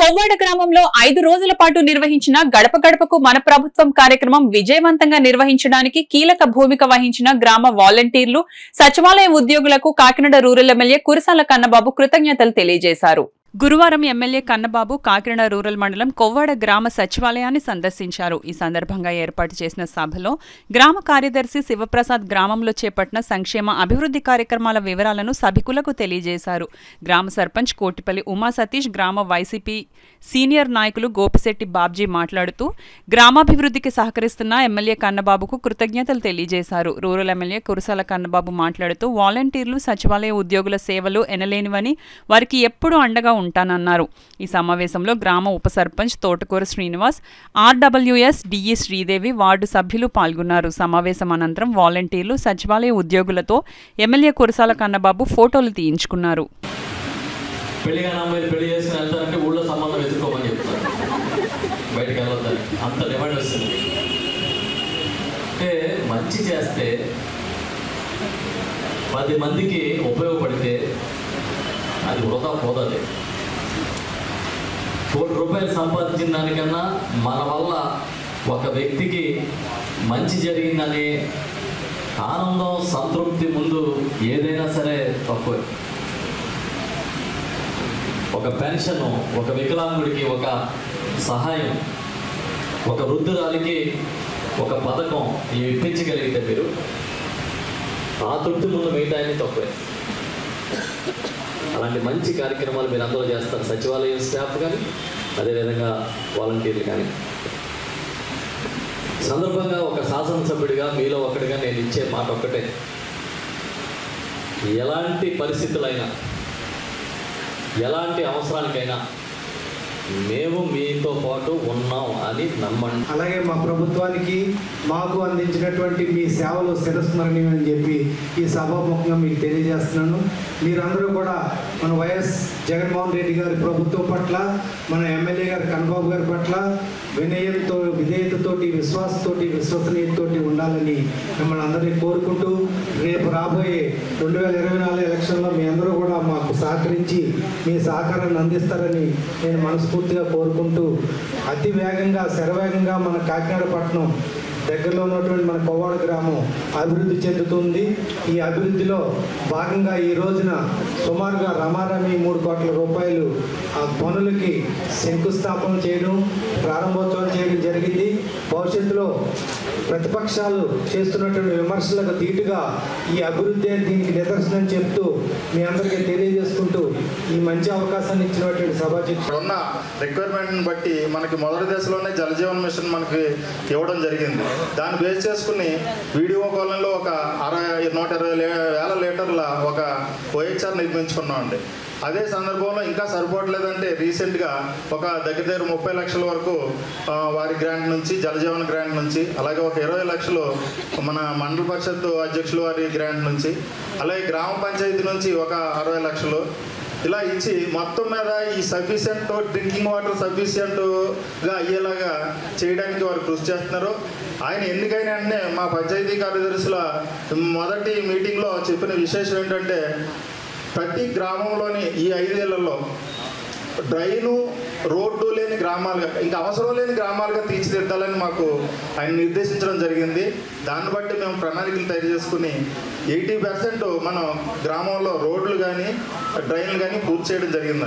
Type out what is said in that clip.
కొవ్వాడ గ్రామంలో ఐదు రోజుల పాటు నిర్వహించిన గడప గడపకు మన ప్రభుత్వం కార్యక్రమం విజయవంతంగా నిర్వహించడానికి కీలక భూమిక వహించిన గ్రామ వాలంటీర్లు సచివాలయ ఉద్యోగులకు కాకినాడ రూరల్ ఎమ్మెల్యే కురసాల కన్నబాబు కృతజ్ఞతలు తెలియజేశారు గురువారం ఎమ్మెల్యే కన్నబాబు కాకినాడ రూరల్ మండలం కొవ్వాడ గ్రామ సచివాలయాన్ని సందర్శించారు ఈ సందర్భంగా ఏర్పాటు చేసిన సభలో గ్రామ కార్యదర్శి శివప్రసాద్ గ్రామంలో చేపట్టిన సంక్షేమ అభివృద్ధి కార్యక్రమాల వివరాలను సభికులకు తెలియజేశారు గ్రామ సర్పంచ్ కోటిపల్లి ఉమా సతీష్ గ్రామ వైసీపీ సీనియర్ నాయకులు గోపిశెట్టి బాబ్జీ మాట్లాడుతూ గ్రామాభివృద్ధికి సహకరిస్తున్న ఎమ్మెల్యే కన్నబాబుకు కృతజ్ఞతలు తెలియజేశారు రూరల్ ఎమ్మెల్యే కురసాల కన్నబాబు మాట్లాడుతూ వాలంటీర్లు సచివాలయ ఉద్యోగుల సేవలు ఎనలేనివని వారికి ఎప్పుడూ అండగా ఉంటానన్నారు ఈ సమావేశంలో గ్రామ ఉప sarpanch Thotakura Srinivas RWS DE Sridevi ward సభ్యులు పాల్గొన్నారు సమావేశం అనంతరం వాలంటీర్లు సచివాలయ ఉద్యోగులతో ఎమ్మెల్యే కురసాల కన్నబాబు ఫోటోలు తీయించుకున్నారు పెళ్లి కాని అమ్మాయిలు పెళ్లి చేసుకుని వెళ్తారంటే ఊళ్ళో సంబంధం వెతుక్కోమని చెప్తారు బయటకు వెళ్ళొద్దని అంత డిమాండ్ వస్తుంది అంటే మంచి చేస్తే పది మందికి ఉపయోగపడితే అది వృధా పోదది కోటి రూపాయలు సంపాదించిన దానికన్నా మన వల్ల ఒక వ్యక్తికి మంచి జరిగిందనే ఆనందం సంతృప్తి ముందు ఏదైనా సరే తక్కువే ఒక పెన్షన్ ఒక వికలాంగుడికి ఒక సహాయం ఒక వృద్ధురాలికి ఒక పథకం ఇవి ఇప్పించగలిగితే మీరు ఆ తృప్తి ముందు మిగతా అన్ని తక్కువే అలాంటి మంచి కార్యక్రమాలు మీరు అందరూ చేస్తారు సచివాలయం స్టాఫ్ కానీ అదేవిధంగా వాలంటీర్లు కానీ సందర్భంగా ఒక శాసనసభ్యుడిగా మీలో ఒకటిగా నేను ఇచ్చే మాట ఒక్కటే ఎలాంటి పరిస్థితులైనా ఎలాంటి అవసరానికైనా మేము మీతో పాటు ఉన్నాం అని నమ్మండి అలాగే మా ప్రభుత్వానికి మాకు అందించినటువంటి మీ సేవలు శిరస్మరణీయం అని చెప్పి ఈ సభాముఖంగా మీకు తెలియజేస్తున్నాను మీరందరూ కూడా మన వైఎస్ జగన్మోహన్ రెడ్డి గారి ప్రభుత్వం పట్ల మన ఎమ్మెల్యే గారి కన్నబాబు గారి పట్ల వినయంతో విధేయతతోటి విశ్వాసతోటి విశ్వసనీయతతోటి ఉండాలని మిమ్మల్ని అందరినీ కోరుకుంటూ రేపు రాబోయే రెండు వేల ఇరవై నాలుగు ఎలక్షన్లో మీ అందరూ కూడా మాకు సహకరించి మీ సహకారాన్ని అందిస్తారని నేను మనస్ఫూర్తిగా కోరుకుంటూ అతి వేగంగా శరవేగంగా మన కాకినాడ పట్టణం దగ్గరలో ఉన్నటువంటి మన కొవ్వాడ గ్రామం అభివృద్ధి చెందుతుంది ఈ అభివృద్ధిలో భాగంగా ఈ రోజున సుమారుగా రమారమి మూడు కోట్ల రూపాయలు ఆ పనులకి శంకుస్థాపన చేయడం ప్రారంభోత్సవం చేయడం జరిగింది భవిష్యత్తులో ప్రతిపక్షాలు చేస్తున్నటువంటి విమర్శలకు ధీటుగా ఈ అభివృద్ధి దీనికి నిదర్శనం చెప్తూ మీ అందరికీ తెలియజేసుకుంటూ ఈ మంచి అవకాశాన్ని ఇచ్చినటువంటి సభాధ్యక్షుడు ఇక్కడ ఉన్న రిక్వైర్మెంట్ని బట్టి మనకి మొదటి దశలోనే జలజీవన్ మిషన్ మనకి ఇవ్వడం జరిగింది దాన్ని బేస్ చేసుకుని వీడియో కాలంలో ఒక అరవై నూట ఇరవై లే- వేల లీటర్ల ఒక ఓహెచ్ఆర్ నిర్మించుకున్నామండి అదే సందర్భంలో ఇంకా సరిపోవట్లేదంటే రీసెంట్గా ఒక దగ్గర దగ్గర ముప్పై లక్షల వరకు ఆ, వారి గ్రాంట్ నుంచి జలజీవన్ గ్రాంట్ నుంచి అలాగే ఒక ఇరవై లక్షలు మన మండల పరిషత్ అధ్యక్షుల వారి గ్రాంట్ నుంచి అలాగే గ్రామ పంచాయతీ నుంచి ఒక అరవై లక్షలు ఇలా ఇచ్చి మొత్తం మీద ఈ సఫిషియంట్ డ్రింకింగ్ వాటర్ సఫిషియంట్గా అయ్యేలాగా చేయడానికి వారు కృషి చేస్తున్నారు ఆయన ఎన్నికైన వెంటనే మా పంచాయతీ కార్యదర్శుల మొదటి మీటింగ్లో చెప్పిన విశేషం ఏంటంటే ప్రతి గ్రామంలోని ఈ ఐదేళ్లలో డ్రైను రోడ్డు లేని గ్రామాలుగా ఇంకా అవసరం లేని గ్రామాలుగా తీర్చిదిద్దాలని మాకు ఆయన నిర్దేశించడం జరిగింది దాన్ని బట్టి మేము ప్రణాళికలు తయారు చేసుకుని ఎయిటీ పర్సెంట్ మనం గ్రామంలో రోడ్లు కానీ డ్రైన్లు కానీ పూర్తి చేయడం జరిగింది